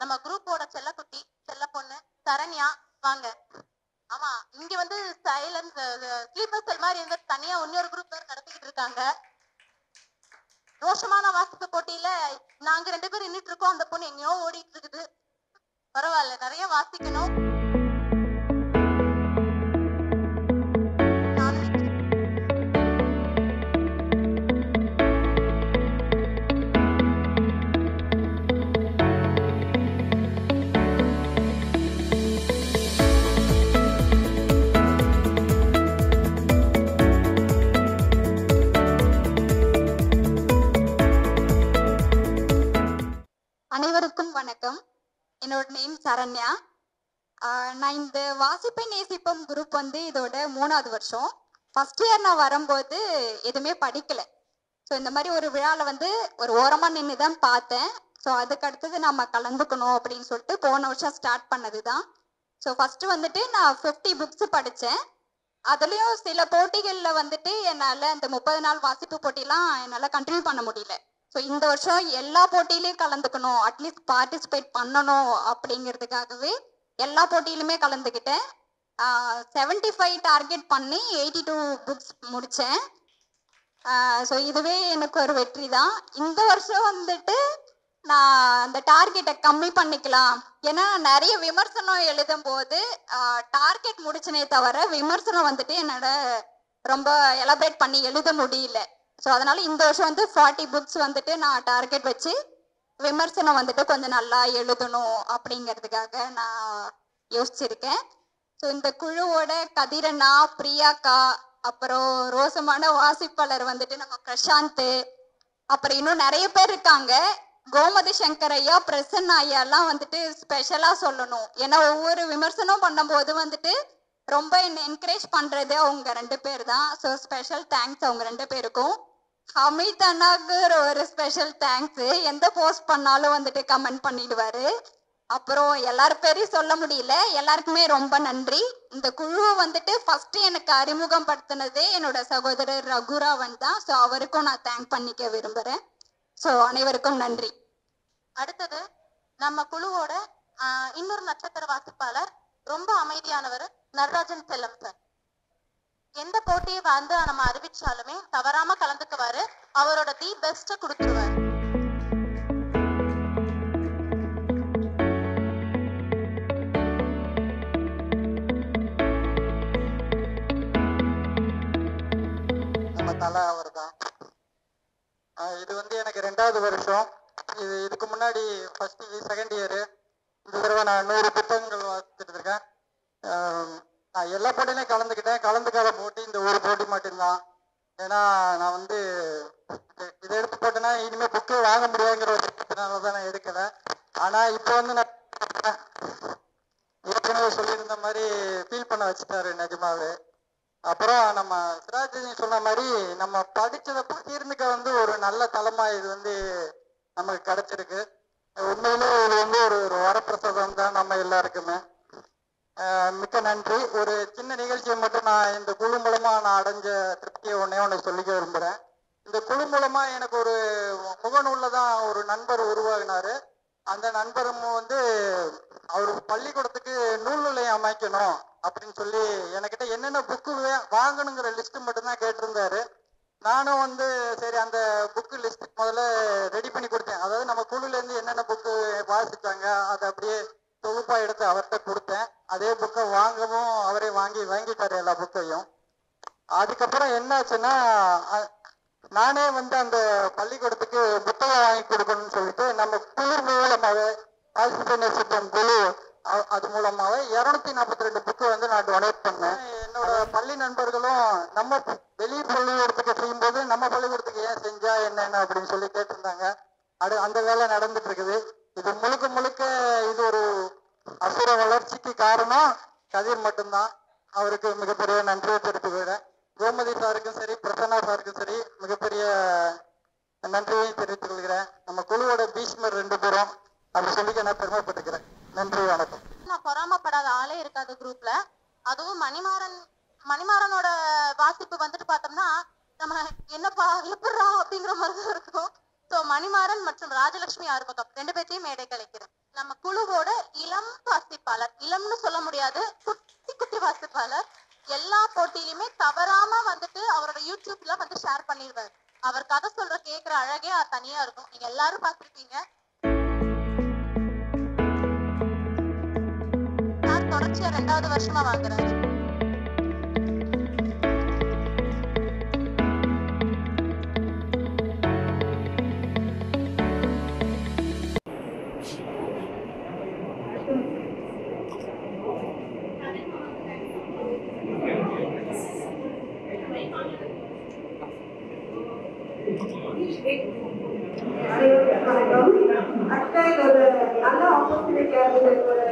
நம்ம குரூப்போட செல்லக்குட்டி செல்ல பொண்ணு சரண்யா வாங்க ஆமா இங்க வந்து சைலன்ஸ் ஸ்லீப்பர் செல் மாதிரி இருந்து தனியா இன்னொரு குரூப் பேர் நடத்திக்கிட்டு இருக்காங்க ரோஷமான வாசிப்பு போட்டியில நாங்க ரெண்டு பேரும் நின்னுட்டு இருக்கோம் அந்த பொண்ணு எங்கேயோ ஓடிட்டு இருக்குது பரவாயில்ல நிறைய வாசிக்கணும் நானும் நிக்கிறேன். அனைவருக்கும் வணக்கம் என்னோட நேம் சரண்யா ஆஹ் நான் இந்த வாசிப்பை நேசிப்போம் குரூப் வந்து இதோட மூணாவது வருஷம் ஃபர்ஸ்ட் இயர் நான் வரும்போது எதுவுமே படிக்கல ஸோ இந்த மாதிரி ஒரு விழாவில் வந்து ஒரு ஓரமாக நின்று தான் பார்த்தேன் ஸோ அதுக்கு அடுத்தது நம்ம கலந்துக்கணும் அப்படின்னு சொல்லிட்டு போன வருஷம் ஸ்டார்ட் பண்ணது தான் ஸோ ஃபஸ்ட்டு வந்துட்டு நான் ஃபிஃப்டி புக்ஸ் படித்தேன் அதுலேயும் சில போட்டிகளில் வந்துட்டு என்னால் இந்த முப்பது நாள் வாசிப்பு போட்டிலாம் என்னால் கண்டினியூ பண்ண முடியல ஸோ இந்த வருஷம் எல்லா போட்டியிலையும் கலந்துக்கணும் அட்லீஸ்ட் பார்ட்டிசிபேட் பண்ணணும் அப்படிங்கிறதுக்காகவே எல்லா போட்டியிலுமே கலந்துக்கிட்டேன் செவன்டி ஃபைவ் டார்கெட் பண்ணி எயிட்டி டூ புக்ஸ் முடித்தேன் ஸோ இதுவே எனக்கு ஒரு வெற்றி தான் இந்த வருஷம் வந்துட்டு நான் அந்த டார்கெட்டை கம்மி பண்ணிக்கலாம் ஏன்னா நிறைய விமர்சனம் எழுதும் போது டார்கெட் முடிச்சனே தவிர விமர்சனம் வந்துட்டு என்னோட ரொம்ப எலபரேட் பண்ணி எழுத முடியல ஸோ அதனால இந்த வருஷம் வந்து ஃபார்ட்டி புக்ஸ் வந்துட்டு நான் டார்கெட் வச்சு விமர்சனம் வந்துட்டு கொஞ்சம் நல்லா எழுதணும் அப்படிங்கிறதுக்காக நான் யோசிச்சிருக்கேன் ஸோ இந்த குழுவோட கதிரண்ணா பிரியாக்கா அப்புறம் ரோசமான வாசிப்பாளர் வந்துட்டு நம்ம பிரசாந்த் அப்புறம் இன்னும் நிறைய பேர் இருக்காங்க கோமதி சங்கர் ஐயா பிரசன்ன ஐயாலாம் வந்துட்டு ஸ்பெஷலாக சொல்லணும் ஏன்னா ஒவ்வொரு விமர்சனம் பண்ணும்போது வந்துட்டு ரொம்ப என்னை என்கரேஜ் பண்ணுறது அவங்க ரெண்டு பேர் தான் ஸோ ஸ்பெஷல் தேங்க்ஸ் அவங்க ரெண்டு பேருக்கும் அமித் அண்ணாக்கு ஒரு ஸ்பெஷல் தேங்க்ஸ் எந்த போஸ்ட் பண்ணாலும் வந்துட்டு கமெண்ட் பண்ணிடுவாரு அப்புறம் எல்லார் பேரையும் சொல்ல முடியல எல்லாருக்குமே ரொம்ப நன்றி இந்த குழுவை வந்துட்டு ஃபர்ஸ்ட் எனக்கு அறிமுகப்படுத்தினதே என்னோட சகோதரர் ரகுராவன் தான் ஸோ அவருக்கும் நான் தேங்க் பண்ணிக்க விரும்புகிறேன் ஸோ அனைவருக்கும் நன்றி அடுத்தது நம்ம குழுவோட ஆஹ், இன்னொரு நட்சத்திர வாசிப்பாளர் ரொம்ப அமைதியானவர் நடராஜன் செல்லம் சார் எந்த போட்டியை வந்து நம்ம அறிவிச்சாலுமே தவறாம கலந்துக்குவாரு அவரோட தி பெஸ்ட கொடுத்துருவாரு நம்ம தலை அவர் தான் இது வந்து எனக்கு ரெண்டாவது வருஷம் இது இதுக்கு முன்னாடி ஃபர்ஸ்ட் செகண்ட் இயரு இந்த தடவை நான் நூறு புத்தகங்கள் வாசிச்சுட்டு இருக்கேன் ஆஹ் நான் எல்லா போட்டியிலையும் கலந்துக்கிட்டேன் கலந்துக்காத போட்டி இந்த ஒரு போட்டி மட்டும்தான் ஏன்னா நான் வந்து இது- இதை எடுத்து போட்டேன்னா இனிமேல் புக்கே வாங்க முடியாதுங்கிற ஒரு காரணத்தினால தான் நான் எடுக்கலை ஆனால் இப்போ வந்து நான் ஏற்கனவே சொல்லியிருந்த மாதிரி ஃபீல் பண்ண வச்சுட்டாரு நிஜமாவே அப்புறம் நம்ம சிராஜி சொன்ன மாதிரி நம்ம படிச்சதை பகிர்ந்துக்க வந்து ஒரு நல்ல தளமா இது வந்து நமக்கு கிடைச்சிருக்கு உண்மையிலே இது வந்து ஒரு ஒரு வரப்பிரசாதம் தான் நம்ம எல்லாருக்குமே ஆஹ் மிக்க நன்றி ஒரு சின்ன நிகழ்ச்சியை மட்டும் நான் இந்த குழு மூலமா நான் அடைஞ்ச திருப்தியை ஒன்னே ஒன்று சொல்லிக்க விரும்புகிறேன் இந்த குழு மூலமா எனக்கு ஒரு முகநூல்ல தான் ஒரு நண்பர் உருவாகினாரு அந்த நண்பரும் வந்து அவர் பள்ளிக்கூடத்துக்கு நூல் நிலையம் அமைக்கணும் அப்படின்னு சொல்லி என்கிட்ட என்னென்ன புக்கு வாங்கணுங்கிற லிஸ்ட் மட்டும்தான் கேட்டிருந்தாரு நானும் வந்து சரி அந்த புக்கு லிஸ்ட் முதல்ல ரெடி பண்ணி கொடுத்தேன் அதாவது நம்ம குழுல இருந்து என்னென்ன புக்கு வாசிச்சாங்க அதை அப்படியே தொகுப்பா எடுத்து அவர்கிட்ட கொடுத்தேன் அதே புக்கை வாங்கவும் அவரே வாங்கி வாங்கிட்டாரு எல்லா புக்கையும் அதுக்கப்புறம் என்னாச்சுன்னா அ- நானே வந்து அந்த பள்ளிக்கூடத்துக்கு புத்தகம் வாங்கி கொடுக்கணும்னு சொல்லிட்டு நம்ம குழு மூலமாவே வாசிப்பு நேசிப்போம் குழு அ- அது மூலமாவே இருநூத்தி நாற்பத்தி ரெண்டு புக்கு வந்து நான் டொனேட் பண்ணேன் என்னோட பள்ளி நண்பர்களும் நம்ம ப- வெளி பள்ளிக்கூடத்துக்கு செய்யும்போது நம்ம பள்ளிக்கூடத்துக்கு ஏன் செஞ்சா என்னென்ன அப்படின்னு சொல்லி கேட்டிருந்தாங்க அது அந்த வேலை நடந்துட்டு இருக்குது இது முழுக்க முழுக்க இது ஒரு அசுர வளர்ச்சிக்கு காரணம் கதிர் மட்டும்தான் அவருக்கு மிகப்பெரிய நன்றியை தெரிவித்துக்கிறேன் கோமதி சாருக்கும் சரி பிரசன்னா சாருக்கும் சரி மிகப்பெரிய நன்றியை தெரிவித்துக் கொள்கிறேன் நம்ம குழுவோட பீஷ்மர் ரெண்டு பேரும் அப்படி சொல்லிக்க நான் பெருமைப்பட்டுக்கிறேன் நன்றி வணக்கம் நான் பொறாமப்படாத ஆளே இருக்காது குரூப்ல அதுவும் மணிமாறன் மணிமாறனோட வாசிப்பு வந்துட்டு பார்த்தோம்னா நம்ம என்னப்பா எப்படா அப்படிங்கிற மாதிரி தான் இருக்கும் சோ மணிமாறன் மற்றும் ராஜலட்சுமி ஆறுமுகம் ரெண்டு பேர்த்தையும் மேடைக்கு அழைக்கிறேன் நம்ம குழுவோட இளம் வாசிப்பாளர் இளம்னு சொல்ல முடியாது குட்டி குட்டி வாசிப்பாளர் எல்லா போட்டியிலுமே தவறாம வந்துட்டு அவரோட யூடியூப்ல வந்து ஷேர் பண்ணிடுவாரு அவர் கதை சொல்ற கேக்குற அழகே அது தனியா இருக்கும் நீங்க எல்லாரும் பார்த்திருப்பீங்க சார் தொடர்ச்சியா ரெண்டாவது வருஷமா வாங்குறாரு வணக்கம் ஆக்சுவலா இது ஒரு நல்ல ஆப்பர்ச்சுனிட்டியா இருந்தது ஒரு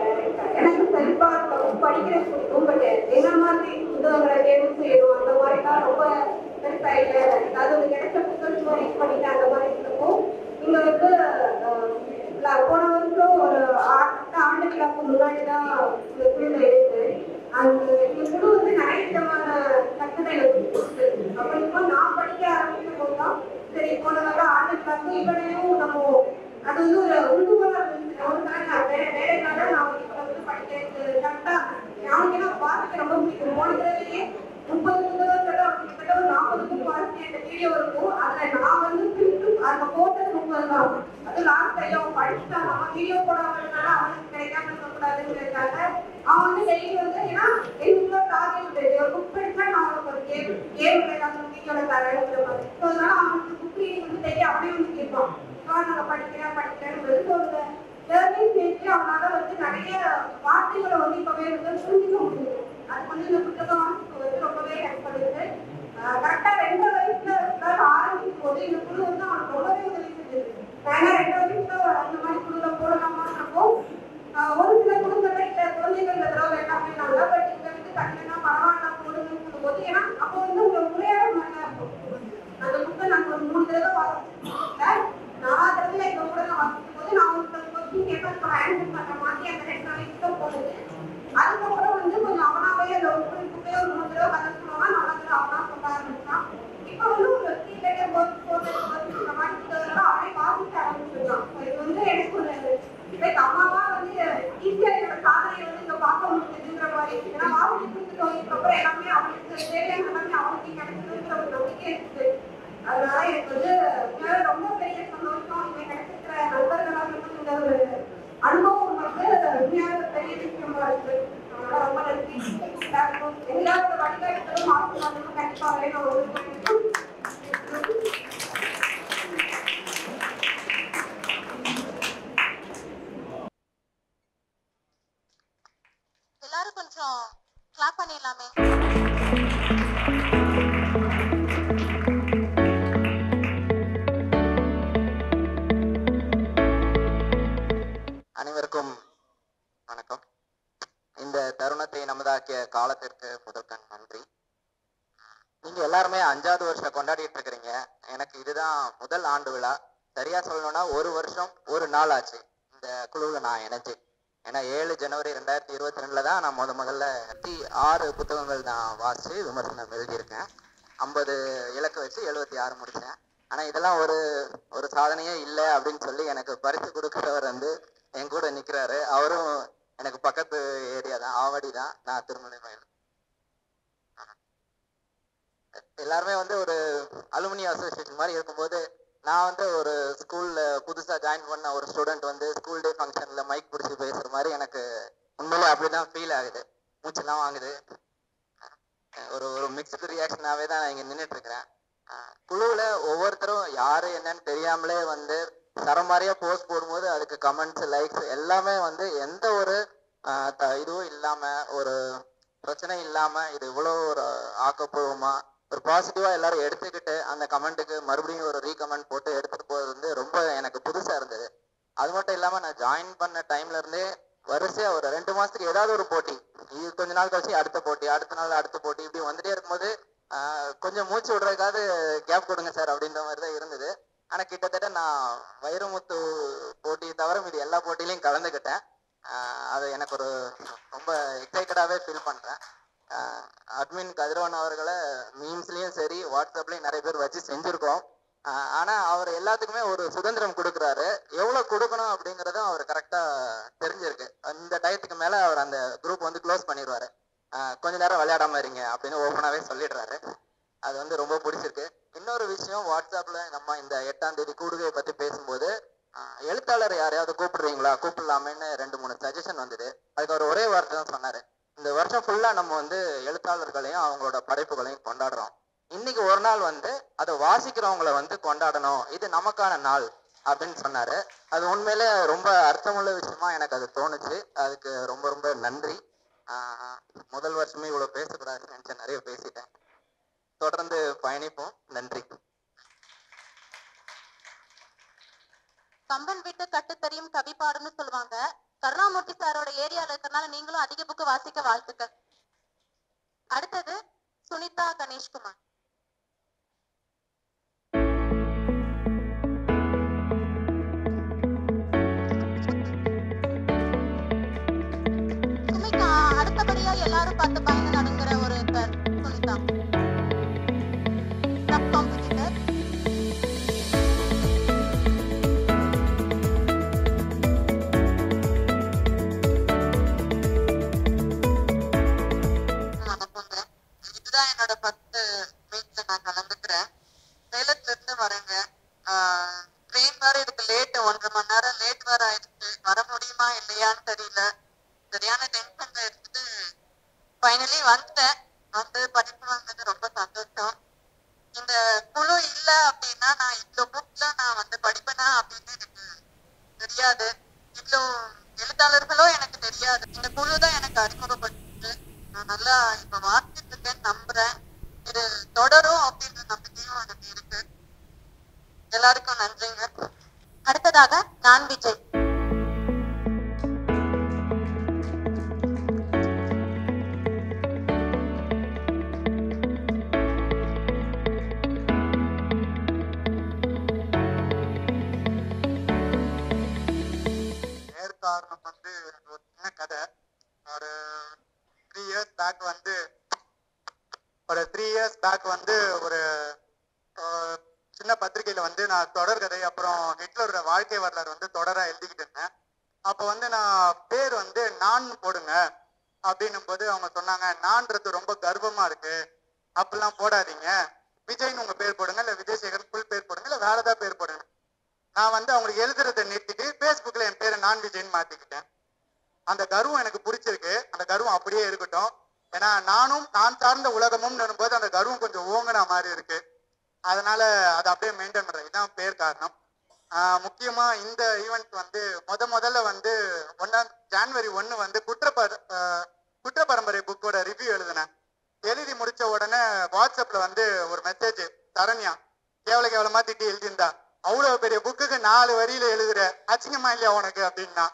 எனக்கு செல்ஃபா படிக்கிற பிடிக்கும் பட் என்ன மாதிரி புத்தகங்களை தேர்வு செய்யணும் அந்த மாதிரிலாம் ரொம்ப பெருசா இல்லை அதாவது ஒரு கிடைச்ச புத்தகம் ரீட் பண்ணிட்டு அந்த மாதிரி இருக்கும் இங்க வந்து அஹ், ல- போன வருஷம் ஒரு ஆறு ஆண்டுகளுக்கு முன்னாடி தான் இந்த குழுல இருக்கு அந்த இந்த குழு வந்து நிறைய விதமான கட்டளை எனக்கு கொடுத்தது அப்ப இப்போ நான் படிக்க ஆரம்பிக்கும் போது தான் சரி போன வர ஆண்டுகளுக்கு இவனையும் நம்ம அது வந்து ஒரு உள்ளுவலா இருந்துச்சு ஒரு நாள் வேற வேலைக்காக நான் இப்ப வந்து படிக்கிறது கரெக்டா அவனுக்கு என்ன வாசிக்க ரொம்ப பிடிக்கும் போன தடவையே முப்பது புத்தகத்தோட கிட்டத்தட்ட ஒரு நாற்பது புக் வாசிக்க இந்த வீடியோ இருக்கும் அதுல நான் வந்து பிரித்து அந்த போட்டது முப்பது தான் அது லாஸ்ட் டைம் அவன் படிச்சுட்டான் அவன் வீடியோ போடாம இருந்தாலும் அவனுக்கு கிடைக்காம இருக்கக்கூடாதுங்கிறதுக்காக அவன் வந்து டெய்லி வந்து ஏன்னா எனக்குள்ள டார்கெட் ஒரு புக் படிச்சா நான் அவனுக்கு ஒரு கேம் கேம் விளையாடணும் வீடியோல தரேங்கிற மாதிரி ஸோ அதனால அவனுக்கு புக் ரீடிங் வந்து டெய்லி அப்படியே வந்து கேட்பான் சார் நாங்கள் படிக்கிறேன் படிக்கிறேன் ஸோ இந்த லேர்னிங் ஸ்டேஜ்ல அவனால வந்து நிறைய வார்த்தைகளை வந்து இப்பவே வந்து புரிஞ்சுக்க முடியுது அது வந்து இந்த புத்தகம் வாசிப்பு வந்து ரொம்பவே ஹெல்ப் பண்ணுது கரெக்டா ரெண்டு வயசுல இருக்காரு ஆரம்பிக்கும் போது இந்த குழு வந்து அவனுக்கு ரொம்பவே உதவி செஞ்சது ஏன்னா ரெண்டு வயசுல அந்த மாதிரி குழுல போடலாமான்றப்போ ஆஹ் ஒரு சில குடும்பத்துல இல்ல குழந்தைகள் இந்த தடவை வேண்டாம் அப்படின்னாங்க பட் இங்க வந்து கட்டினா பரவாயில்ல போடுங்கன்னு சொல்லும்போது ஏன்னா அப்போ வந்து உங்களுக்கு உரையாட மாதிரியா இருக்கும் அந்த புக்கை நாங்க ஒரு மூணு தடவை வாசிச்சிருக்கோம் நாலாவது தடவை எங்க கூட நான் வாசிக்கும் போது நான் ஒரு கொஸ்டின் கேட்பேன் இப்போ ஆன்சர் பண்ற மாதிரி அந்த ரெண்டு வயசுல போகுது அதுக்கப்புறம் வந்து கொஞ்சம் அவனாவே அந்த ஒவ்வொரு புக்கையும் ஒரு மூணு தடவை கதை சொல்லுவாங்க நாலாவது தடவை அவனா சொல்ல ஆரம்பிச்சான் இப்போ வந்து ஒரு three letter board four letter board இந்த மாதிரி புத்தகங்களை அவனே வாசிக்க ஆரம்பிச்சிருக்கான் So இது வந்து எனக்கு ஒரு லைக் அம்மாவா வந்து ஈஸியா என்னோட சாதனையை வந்து இங்க பார்க்க முடியுதுங்கிற மாதிரி ஏன்னா வாசிச்சு கொடுத்துட்டோம் இதுக்கப்புறம் எல்லாமே அவனுக்கு தேவையான எல்லாமே அவனுக்கு கிடைச்சதுங்கிற ஒரு நம்பிக்கை இருக்குது அதனால எனக்கு வந்து உண்மையாவே ரொம்ப பெரிய சந்தோஷம் இங்க கிடைச்சிருக்கிற நண்பர்களாக இருக்கட்டும் இந்த ஒரு அனுபவம் வந்து உண்மையாவே ஒரு பெரிய விஷயமா இருக்கு அதனால ரொம்ப நன்றி எல்லாருக்கும் எல்லாரோட வழிகாட்டுதலும் ஆசீர்வாதமும் கண்டிப்பா வேணும் ஒரு எல்லாரும் கொஞ்சம் கிளாப் பண்ணிடலாமே அனைவருக்கும் வணக்கம் இந்த தருணத்தை நமதாக்கிய காலத்திற்கு முதற்கண் நன்றி நீங்க எல்லாருமே அஞ்சாவது வருஷம் கொண்டாடிட்டு இருக்கிறீங்க எனக்கு இதுதான் முதல் ஆண்டு விழா சரியா சொல்லணும்னா ஒரு வருஷம் ஒரு நாள் ஆச்சு இந்த குழுவுல நான் இணைஞ்சு ஏன்னா ஏழு ஜனவரி ரெண்டாயிரத்தி இருபத்தி ரெண்டுல தான் நான் முத முதல்ல இருபத்தி ஆறு புத்தகங்கள் நான் வாசிச்சு விமர்சனம் எழுதியிருக்கேன் ஐம்பது இலக்கு வச்சு எழுபத்தி ஆறு முடிச்சேன் ஆனா இதெல்லாம் ஒரு ஒரு சாதனையே இல்லை அப்படின்னு சொல்லி எனக்கு பரிசு கொடுக்கிறவர் வந்து என் கூட நிக்கிறாரு அவரும் எனக்கு பக்கத்து ஏரியா தான் ஆவடி தான் நான் திருமலை மயில் எல்லாருமே வந்து ஒரு அலுமினி அசோசியேஷன் மாதிரி இருக்கும்போது நான் வந்து ஒரு ஸ்கூல்ல புதுசா ஜாயின் பண்ண ஒரு ஸ்டூடெண்ட் வந்து ஸ்கூல் டே ஃபங்க்ஷன்ல மைக் பிடிச்சி பேசுற மாதிரி எனக்கு உண்மையிலே அப்படிதான் ஃபீல் ஆகுது மூச்செல்லாம் வாங்குது அஹ் ஒரு ஒரு மிக்ஸ்டு ரியாக்ஷனாவே தான் நான் இங்க நின்றுட்டு இருக்கிறேன் அஹ் குழுவுல ஒவ்வொருத்தரும் யாரு என்னன்னு தெரியாமலே வந்து சரமாரியா போஸ்ட் போடும்போது அதுக்கு கமெண்ட்ஸ் லைக்ஸ் எல்லாமே வந்து எந்த ஒரு அஹ், த- இதுவும் இல்லாம ஒரு பிரச்சனை இல்லாம இது இவ்வளவு ஒரு ஆக்கப்பூர்வமா ஒரு பாசிட்டிவா எல்லாரும் எடுத்துக்கிட்டு அந்த கமெண்ட்டுக்கு மறுபடியும் ஒரு ரீகமெண்ட் போட்டு எடுத்துட்டு போறது வந்து ரொம்ப எனக்கு புதுசா இருந்தது அது மட்டும் இல்லாம நான் ஜாயின் பண்ண டைம்ல இருந்தே வரிசையா ஒரு ரெண்டு மாசத்துக்கு ஏதாவது ஒரு போட்டி இது கொஞ்ச நாள் கழிச்சு அடுத்த போட்டி அடுத்த நாள் அடுத்த போட்டி இப்படி வந்துட்டே இருக்கும்போது ஆஹ், கொஞ்சம் மூச்சு விடுறதுக்காவது கேப் கொடுங்க சார் அப்படின்ற மாதிரி தான் இருந்தது ஆனா கிட்டத்தட்ட நான் வைரமுத்து போட்டி தவிர மீதி எல்லா போட்டியிலையும் கலந்துக்கிட்டேன் ஆஹ், அது எனக்கு ஒரு ரொம்ப எக்ஸைட்டடாகவே ஃபீல் பண்றேன் அட்மின் கதிரவன் அவர்களை மீம்ஸ்லயும் சரி வாட்ஸ்அப்லயும் நிறைய பேர் வச்சு செஞ்சிருக்கோம் ஆஹ் ஆனா அவர் அவர் எல்லாத்துக்குமே ஒரு சுதந்திரம் கொடுக்குறாரு எவ்வளவு கொடுக்கணும் அப்படிங்கறத அவர் கரெக்டா தெரிஞ்சிருக்கு இந்த டயத்துக்கு மேல அவர் அந்த குரூப் வந்து க்ளோஸ் பண்ணிடுவாரு ஆஹ் கொஞ்ச நேரம் விளையாடாம இருங்க அப்படின்னு ஓப்பனாவே சொல்லிடுறாரு அது வந்து ரொம்ப பிடிச்சிருக்கு இன்னொரு விஷயம் வாட்ஸ்அப்ல நம்ம இந்த எட்டாம் தேதி கூடுகையை பத்தி பேசும்போது ஆஹ் எழுத்தாளர் யாரையாவது கூப்பிடுறீங்களா கூப்பிடலாமேன்னு ரெண்டு மூணு சஜஷன் வந்தது அதுக்கு அவர் ஒரே வார்த்தை தான் சொன்னாரு இந்த வருஷம் ஃபுல்லா நம்ம வந்து எழுத்தாளர்களையும் அவங்களோட படைப்புகளையும் கொண்டாடுறோம் இன்னைக்கு ஒரு நாள் வந்து அதை வாசிக்கிறவங்கள வந்து கொண்டாடணும் இது நமக்கான நாள் அப்படின்னு சொன்னாரு அது உண்மையிலே ரொம்ப அர்த்தமுள்ள விஷயமா எனக்கு அது தோணுச்சு அதுக்கு ரொம்ப ரொம்ப நன்றி ஆஹ் முதல் வருஷமே இவ்வளவு பேசக்கூடாதுன்னு நினைச்சேன் நிறைய பேசிட்டேன் தொடர்ந்து பயணிப்போம் நன்றி கம்பன் விட்டு கட்டுத்தறியும் கவி பாடுன்னு சொல்லுவாங்க கருணாமூர்த்தி சாரோட ஏரியால இருக்கறனால நீங்களும் அதிக புக்கு வாசிக்க வாழ்த்துக்கள் அடுத்தது சுனிதா கணேஷ்குமார் சுமிகா அடுத்தபடியா எல்லாரும் பார்த்து பயந்து நடுங்கிற ஒரு பேர் சுனிதா டப் காம்படிட்டர் வணக்கங்க இதுதான் என்னோட ஃபர்ஸ்ட் மீட்ல நான் கலந்துக்கிறேன் சேலத்துல இருந்து வரேங்க ட்ரெயின் வேற இதுக்கு லேட் ஒன்றரை மணி நேரம் லேட் வேற ஆயிடுச்சு வர முடியுமா இல்லையான்னு தெரியல சரியான டென்ஷன்ல எடுத்துட்டு ஃபைனலி வந்துட்டேன் வந்து படிப்பு வந்தது ரொம்ப சந்தோஷம் இந்த குழு இல்ல அப்படின்னா நான் இவ்வளவு புக்ல நான் வந்து படிப்பேனா அப்படின்னு எனக்கு தெரியாது இவ்வளோ எழுத்தாளர்களும் எனக்கு தெரியாது இந்த குழு தான் எனக்கு அறிமுகப்படுத்துச்சு நான் நல்லா இப்ப வாசிட்டு இருக்கேன்னு நம்புறேன் இது தொடரும் அப்படின்ற நம்பிக்கையும் எனக்கு இருக்கு எல்லாருக்கும் நன்றிங்க அடுத்ததாக நான் விஜய் நேர்காரணம் வந்து எனக்கு ஒரு சின்ன கதை ஒரு த்ரீ இயர்ஸ் பேக் வந்து ஒரு த்ரீ இயர்ஸ் பேக் வந்து ஒரு அஹ், சின்ன பத்திரிகையில வந்து நான் தொடர்கதை அப்புறம் ஹிட்லரோட வாழ்க்கை வரலாறு வந்து தொடரா எழுதிக்கிட்டு இருந்தேன் அப்போ வந்து நான் பேர் வந்து நான் போடுங்க அப்படின்னும் போது அவங்க சொன்னாங்க நான்றது ரொம்ப கர்வமா இருக்கு அப்படிலாம் போடாதீங்க விஜய்னு உங்க பேர் போடுங்க இல்ல விஜய் சேகர் ஃபுல் பேர் போடுங்க இல்ல வேற ஏதாவது பேர் போடுங்க நான் வந்து அவங்களுக்கு எழுதுறதை நிறுத்திட்டு ஃபேஸ்புக்ல என் பேரை நான் விஜய்னு மாத்திக்கிட்டேன் அந்த கர்வம் எனக்கு பிடிச்சிருக்கு அந்த கர்வம் அப்படியே இருக்கட்டும் ஏன்னா நானும் நான் சார்ந்த உலகமும் போது அந்த கர்வம் கொஞ்சம் ஓங்கின மாதிரி இருக்கு அதனால அதை அப்படியே மெயின்டைன் பண்றேன் இதான் பேர் காரணம் ஆஹ் முக்கியமா இந்த ஈவெண்ட் வந்து முத முதல்ல வந்து ஒன்னாம் ஜான்வரி ஒன்னு வந்து குற்றப்பர ஆஹ் குற்ற பரம்பரை புக்கோட ரிவ்யூ எழுதினேன் எழுதி முடிச்ச உடனே வாட்ஸ்அப்ல வந்து ஒரு மெசேஜ் சரண்யா கேவல கேவலமா திட்டி எழுதியிருந்தா அவ்வளவு பெரிய புக்குக்கு நாலு வரியில எழுதுற அச்சிங்கமா இல்லையா உனக்கு அப்படின்னா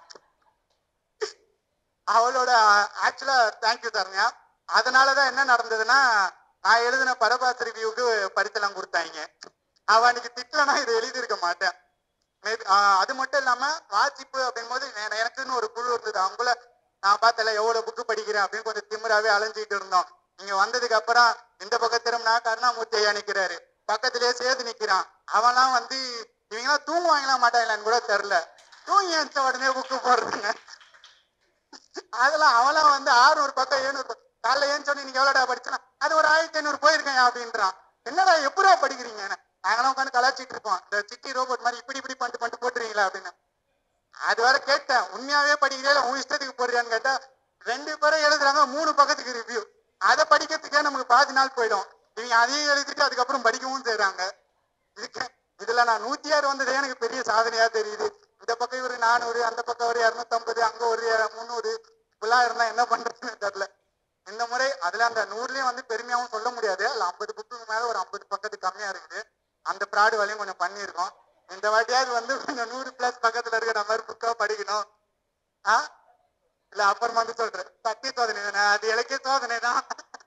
அவளோட ஆக்சுவலா தேங்க்யூ சரண்யா அதனாலதான் என்ன நடந்ததுன்னா நான் எழுதின பரபாஸ் ரிவ்யூக்கு பரிசெல்லாம் கொடுத்தாங்க அவ அன்னைக்கு திட்டலனா இதை எழுதியிருக்க மாட்டேன் Maybe, ஆஹ் அது மட்டும் இல்லாம வாசிப்பு அப்படிங்கும்போது எ- எனக்குன்னு ஒரு குழு இருந்தது அவங்கள நான் பார்த்தல எவ்வளவு புக்கு படிக்கிறேன் அப்படின்னு கொஞ்சம் திமிராவே அலைஞ்சிட்டு இருந்தோம் நீங்க வந்ததுக்கு அப்புறம் இந்த பக்கம் திரும்பினா கருணாமூர்த்தி ஐயா நிக்கிறாரு பக்கத்திலேயே சேர்த்து நிக்கிறான் அவன்லாம் வந்து இவங்கெல்லாம் தூங்குவாங்களா மாட்டாங்களான்னு கூட தெரியல தூங்கி எழுந்த உடனே புக்கு போடுறதுங்க அதெல்லாம் அவெல்லாம் வந்து ஆறுநூறு பக்கம் ஏழுநூறு பக்கம் காலைல ஏன்னு சொல்லி நீங்க எவ்வளோடா படிச்சனா அது ஒரு ஆயிரத்தி ஐநூறு போயிருக்கேன் அப்படின்றான் என்னடா எப்படா படிக்கிறீங்க நாங்களாம் உட்காந்து கலாச்சிட்டு இருக்கோம் இந்த சிட்டி ரோபோட் மாதிரி இப்படி இப்படி பண்ணிட்டு பண்ணிட்டு போட்டுறீங்களா அப்படின்னு அது வரை கேட்டேன் உண்மையாவே படிக்கிறீங்களா உன் இஷ்டத்துக்கு போடுறியான்னு கேட்டா ரெண்டு பேரும் எழுதுறாங்க மூணு பக்கத்துக்கு ரிவ்யூ அதை படிக்கிறதுக்கே நமக்கு பாதி நாள் போயிடும் இவங்க அதையும் எழுதிட்டு அதுக்கப்புறம் படிக்கவும் செய்றாங்க இதுக்கு இதுல நான் நூத்தி ஆறு வந்ததே எனக்கு பெரிய சாதனையா தெரியுது இந்த பக்கம் ஒரு நானூறு அந்த பக்கம் ஒரு இரநூத்தம்பது அங்க ஒரு முந்நூறு இப்படிலாம் இருந்தா என்ன பண்றதுன்னு தெரியல இந்த முறை அதுல அந்த நூறுலயும் வந்து பெருமையாவும் சொல்ல முடியாது அதுல ஐம்பது புக்குக்கு மேல ஒரு ஐம்பது பக்கத்து கம்மியா இருக்குது அந்த ப்ராடு வேலையும் கொஞ்சம் பண்ணியிருக்கோம் இந்த வாட்டியாவது வந்து கொஞ்சம் நூறு பிளஸ் பக்கத்துல இருக்கிற மாதிரி புக்கா படிக்கணும் ஆ இல்ல அப்புறமா வந்து சொல்றேன் சத்திய சோதனை தானே அது இலக்கிய சோதனை தான்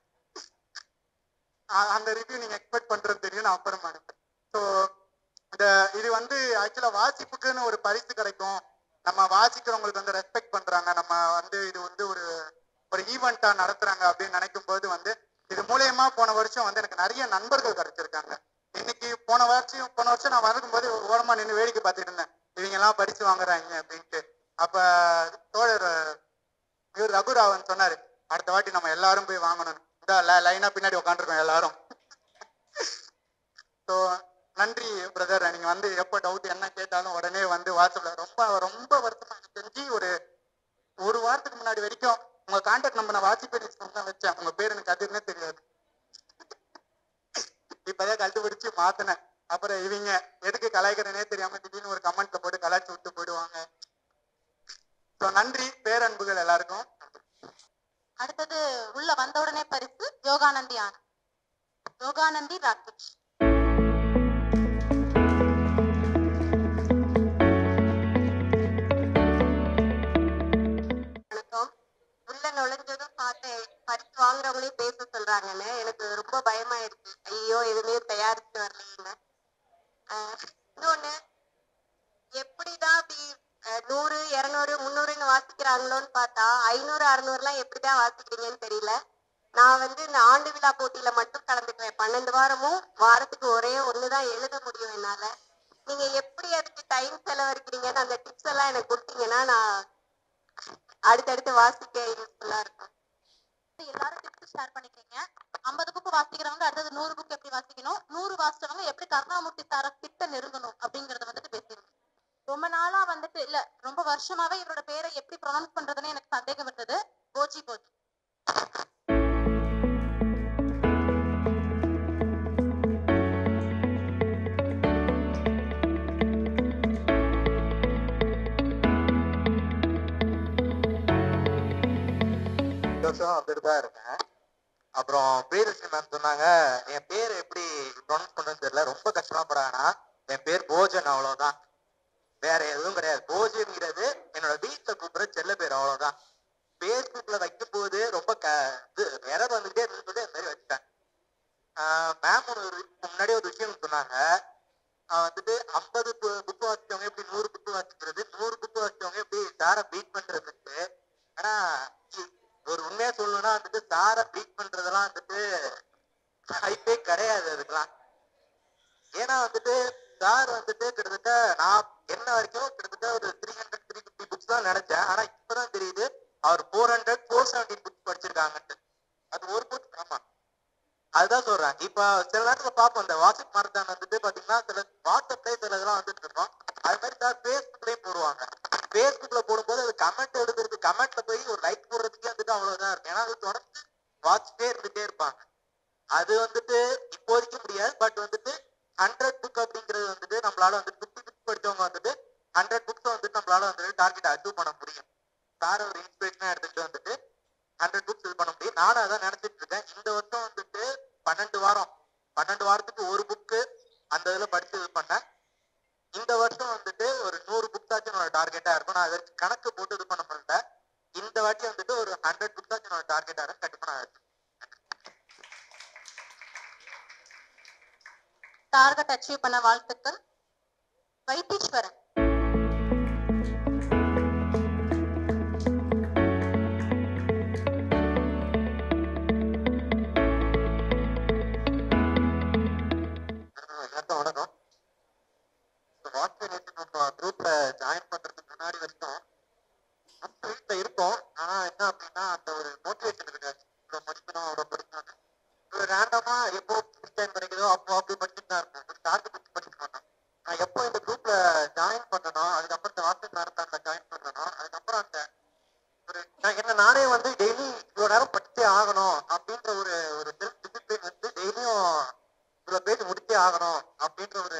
அ- அந்த ரிவ்யூ நீங்க எக்ஸ்பெக்ட் பண்றது தெரியும் நான் அப்புறமா அனுப்புறேன் ஸோ இந்த இது வந்து ஆக்சுவலா வாசிப்புக்குன்னு ஒரு பரிசு கிடைக்கும் நம்ம வாசிக்கிறவங்களுக்கு வந்து ரெஸ்பெக்ட் பண்றாங்க நம்ம வந்து இது வந்து ஒரு ஒரு ஈவெண்ட்டா நடத்துறாங்க அப்படின்னு நினைக்கும் போது வந்து இது மூலியமா போன வருஷம் வந்து எனக்கு நிறைய நண்பர்கள் கிடைச்சிருக்காங்க இன்னைக்கு போன வருஷம் போன வருஷம் நான் வரும்போது ஒரு ஓரமா நின்று வேடிக்கை பார்த்துட்டு இருந்தேன் இவங்க எல்லாம் பரிசு வாங்குறாங்க அப்படின்ட்டு அப்ப தோழர் இவர் ரகுராவன் சொன்னாரு அடுத்த வாட்டி நம்ம எல்லாரும் போய் வாங்கணும் இந்த லைனா பின்னாடி உட்காந்துருக்கோம் எல்லாரும் ஸோ நன்றி பிரதர் நீங்க வந்து எப்போ டவுட் என்ன கேட்டாலும் உடனே வந்து வாட்ஸ்அப்ல ரொம்ப ரொம்ப வருத்தமா எனக்கு தெரிஞ்சு ஒரு ஒரு வாரத்துக்கு முன்னாடி வரைக்கும் உங்க கான்டாக்ட் நம்பர் நான் வாட்ஸ்அப் தான் வச்சேன் உங்க பேர் எனக்கு அதுன்னே தெரியாது இப்பதான் கண்டுபிடிச்சு மாத்தினேன் அப்புறம் இவங்க எதுக்கு கலாய்க்கிறேனே தெரியாம திடீர்னு ஒரு கமெண்ட்ல போட்டு கலாய்ச்சி விட்டு போயிடுவாங்க ஸோ நன்றி பேரன்புகள் எல்லாருக்கும் அடுத்தது உள்ள வந்த உடனே பரிசு யோகானந்தி ஆனந்த் யோகானந்தி ராகேஷ் வணக்கம் உள்ள நுழைஞ்சதும் பார்த்தேன் பரிசு வாங்குறவங்களே பேச சொல்றாங்கன்னு எனக்கு ரொம்ப பயமாயிடுச்சு ஐயோ எதுவுமே தயாரிச்சு வரலன்னு ஆஹ் இன்னொன்னு எப்படிதான் அப்படி அஹ், நூறு இருநூறு முந்நூறுன்னு வாசிக்கிறாங்களோன்னு பார்த்தா ஐநூறு அறுநூறுலாம் எப்படிதான் வாசிக்கிறீங்கன்னு தெரியல நான் வந்து இந்த ஆண்டு விழா போட்டியில மட்டும் கலந்துக்குவேன் பன்னெண்டு வாரமும் வாரத்துக்கு ஒரே ஒண்ணுதான் எழுத முடியும் என்னால நீங்க எப்படி அதுக்கு டைம் செலவழிக்கிறீங்கன்னு அந்த டிப்ஸ் எல்லாம் எனக்கு கொடுத்தீங்கன்னா நான் அடுத்தடுத்து வாசிக்க யூஸ்ஃபுல்லா இருக்கும் எல்லாரும் டிப்ஸ் ஷேர் பண்ணிக்கிறீங்க ஐம்பது புக் வாசிக்கிறவங்க அடுத்தது நூறு புக் எப்படி வாசிக்கணும் நூறு வாசிச்சவங்க எப்படி கருணாமூர்த்தி சார கிட்ட நெருங்கணும் அப்படிங்கறத வந்துட்டு பேசிருக்கோம் ரொம்ப நாளா வந்துட்டு இல்ல ரொம்ப வருஷமாவே இவரோட பேரை எப்படி ப்ரொனவுன்ஸ் பண்றதுன்னு எனக்கு சந்தேகம் இருந்தது போஜி போஜி வருஷம் வந்துட்டு தான் இருக்கேன் அப்புறம் பிரியதர்ஷினி மேம் சொன்னாங்க என் பேர் எப்படி ப்ரொனவுன்ஸ் பண்றதுன்னு தெரியல ரொம்ப கஷ்டமா படானா என் பேர் போஜன் அவ்வளவுதான் வேற எதுவும் கிடையாது போஜன்ங்கிறது என்னோட வீட்டுல கூப்பிடுற செல்ல பேர் அவ்வளவுதான் ஃபேஸ்புக்ல வைக்கும் போது ரொம்ப க இது எரர் வந்துகிட்டே இருந்தது அது மாதிரி வச்சுட்டேன் மேம் ஒரு முன்னாடி ஒரு விஷயம் சொன்னாங்க ஆஹ் வந்துட்டு ஐம்பது புக்கு வாசிச்சவங்க எப்படி நூறு புக்கு வாசிக்கிறது நூறு புக்கு வாசிச்சவங்க எப்படி சாரை பீட் பண்றதுக்கு ஆனா இ- ஒரு உண்மையா சொல்லணும்னா வந்துட்டு சாரை பீட் பண்றதெல்லாம் வந்துட்டு ஹைப்பே கிடையாது அதுக்கெல்லாம் ஏன்னா வந்துட்டு சார் வந்துட்டு கிட்டத்தட்ட நான் என்ன வரைக்கும் கிட்டத்தட்ட ஒரு three hundred three fifty books தான் நினைச்சேன் ஆனா இப்பதான் தெரியுது அவர் four hundred four seventy books படிச்சிருக்காங்கன்ட்டு அது ஒரு புக் ஆமா அதுதான் சொல்றேன் இப்ப சில நேரத்துல பார்ப்போம் இந்த வாட்ஸ்அப் மாரத்தான் வந்துட்டு பாத்தீங்கன்னா சில வாட்ஸ்அப்லயே சில இதெல்லாம் வந்துட்டு இருக்கோம் அது மாதிரி சார் ஃபேஸ்புக்லயும் போடுவாங்க ஃபேஸ்புக்ல போடும்போது அது கமெண்ட் எழுதுறது கமெண்ட்ல போய் ஒரு லைக் போடுறதுக்கே வந்துட்டு அவ்வளவுதான் இருக்கும் ஏன்னா அது தொடர்ந்து வாட்சிட்டே இருந்துட்டே இருப்பாங்க அது வந்துட்டு இப்போதைக்கு முடியாது பட் வந்துட்டு ஹண்ட்ரட் புக் அப்படிங்கிறது வந்துட்டு நம்மளால வந்து ஃபிஃப்டி புக்ஸ் படிச்சவங்க வந்துட்டு ஹண்ட்ரட் புக்ஸ் வந்துட்டு நம்மளால வந்துட்டு டார்கெட் அச்சீவ் பண்ண முடியும் சார் ஒரு இன்ஸ்பிரேஷனா எடுத்துட்டு வந்துட்டு ஹண்ட்ரட் புக்ஸ் இது பண்ண முடியும் நானும் அதான் நினைச்சிட்டு இருக்கேன் இந்த வருஷம் வந்துட்டு பன்னெண்டு வாரம் பன்னெண்டு வாரத்துக்கு ஒரு புக்கு அந்த இதுல படிச்சு இது பண்ணேன் இந்த வருஷம் வந்துட்டு ஒரு நூறு புக்ஸ் ஆச்சும் என்னோட டார்கெட்டா இருக்கும் நான் அதற்கு கணக்கு போட்டு இது பண்ண முடியல இந்த வாட்டி வந்துட்டு ஒரு ஹண்ட்ரட் புக்ஸ் ஆச்சும் என்னோட டார்கெட்டா இருக்கும் கண்டிப்பா நான் டார்கெட் அச்சீவ் பண்ண வாழ்த்துக்கள் வைத்தீஸ்வரன் எல்லாருக்கும் வணக்கம் வாட்ஸ்அப் குரூப்ல ஜாயின் பண்றதுக்கு முன்னாடி வரைக்கும் வீட்டுல இருக்கும் ஆனா என்ன அப்படின்னா அந்த ஒரு மோட்டிவேஷன் இருக்காது இவ்வளவு படிக்கணும் அவ்வளவு படிக்கணும் ஒரு ரேண்டமா எப்போ டைம் கிடைக்குதோ அப்போ அப்படி படிச்சுட்டு தான் இருப்போம் ஒரு டார்கெட் வச்சு படிக்க மாட்டோம் நான் எப்போ இந்த குரூப்ல ஜாயின் பண்ணணும் அதுக்கப்புறம் இந்த வாட்ஸ்அப் மேரத்தான்ல ஜாயின் பண்ணணும் அதுக்கப்புறம் அந்த ஒரு நான் என்ன நானே வந்து டெய்லி இவ்வளவு நேரம் படிச்சே ஆகணும் அப்படின்ற ஒரு ஒரு செல்ஃப் டிசிப்ளின் வந்து டெய்லியும் இவ்வளவு பேஜ் முடிச்சே ஆகணும் அப்படின்ற ஒரு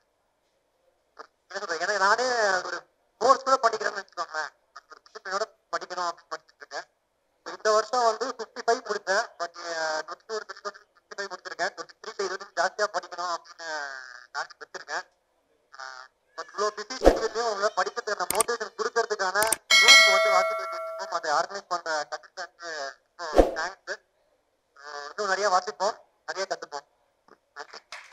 என்ன சொல்றது எனக்கு நானே ஒரு கோர்ஸ் கூட படிக்கிறேன்னு வச்சுக்கோங்களேன் அந்த ஒரு டிசிப்ளினோட படிக்கணும் அப்படின்னு படிச்சுட்டு இருக்கேன் இப்ப இந்த வருஷம் வந்து ஃபிஃப்டி ஃபைவ் முடிச்சேன் பட் டுவெண்ட்டி ஒரு ஃபிஃப்டி ஃபைவ் முடிச்சிருக்கேன் டுவெண்ட்டி த்ரீல இருபது ஜாஸ்தியா படிக்கணும் அப்படின்னு நான் வச்சிருக்கேன் பட் இவ்வளோ பிஸி ஷெட்யூல்லையும் உங்களை படிக்கிறதுக்கு அந்த மோட்டிவேஷன் கொடுக்கறதுக்கான குரூப் வந்து வாட்ஸ்அப் வச்சிருக்கோம் அதை ஆர்கனைஸ் பண்ற கண்டிப்பாக தேங்க்ஸ் இன்னும் நிறைய வாசிப்போம் நிறைய கத்துப்போம் நன்றி